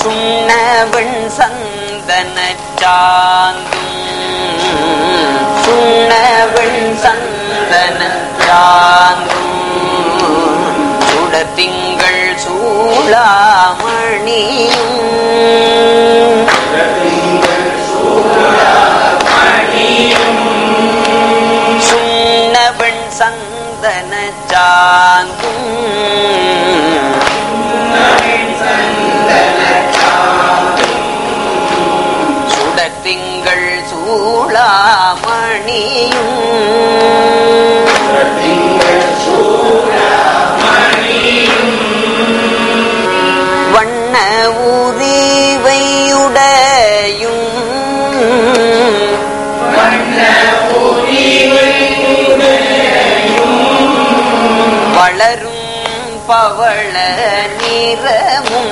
சுண்ணவன் சந்தன சாந்தும் சுண்ணவன் சந்தன சாந்தும் சுடர் திங்கள் சூளாமணியும் சுண்ணவன் சந்தன சாந்தும் சுடத்திங்கள் சூளாமணியும் வண்ண உரிவையுடையும் வளரும் பவள நிறமும்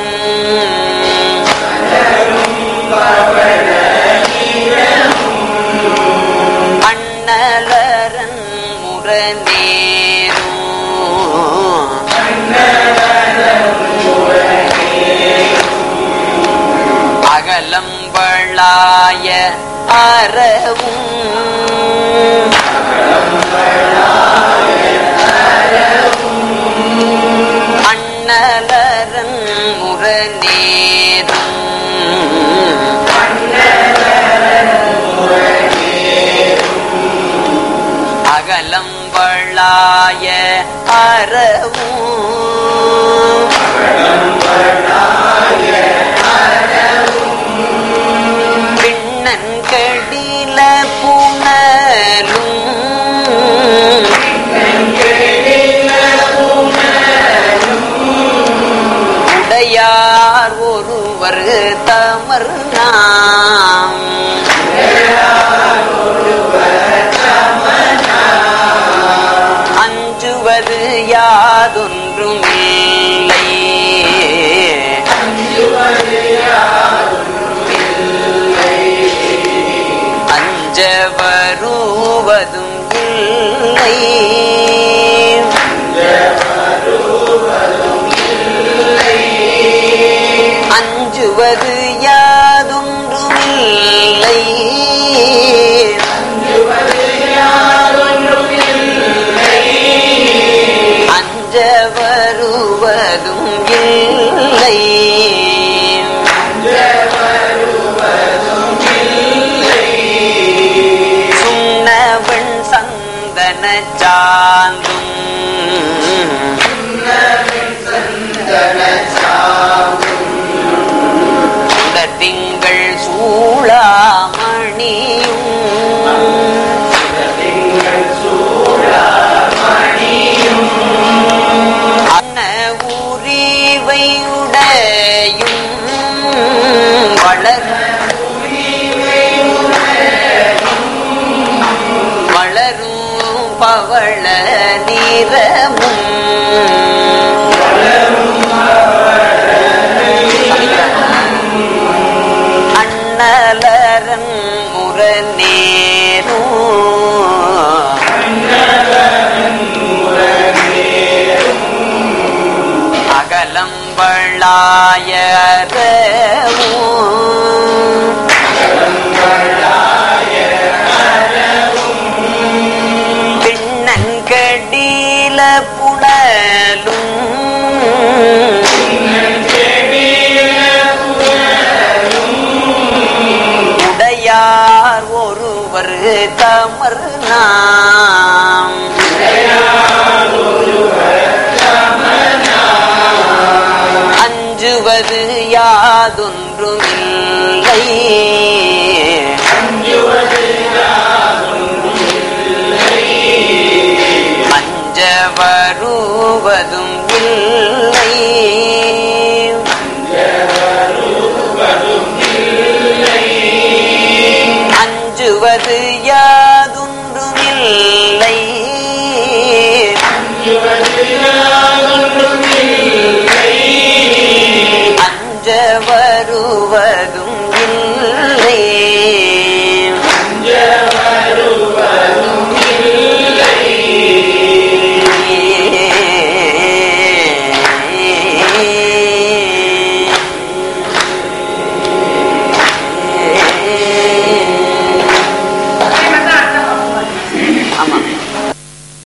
அண்ணலரன் முரநேரும் அகலம்பளாய அறவும் அண்ணலரன் முரநேரும் அகலம்பளாய அறவும் பின்னன் கடில புனலும் உடையார் ஒருவர் தமர் நாம் அஞ்சுவது யாதொன்றும் இல்லை அஞ்ச வருவதும் இல்லை அஞ்சுவது யாதொன்றும் இல்லை அஞ்ச வருவதும் இல்லை சுண்ணவன் சந்தன சாந்தும் திங்கள் சூளாமணியும் அன்ன உரிவையுடையும் வளர் வளரும் பவள நிறமும் அண்ணலரன் முரநேரும் அகலம்பளாயரவும் பின்னன் கடில புடலும் உடையார் ஒருவர் தமர் நாம் அஞ்சுவது யாதொன்றுமில்லை அஞ்ச வருவதும் இல்லை அஞ்சுவது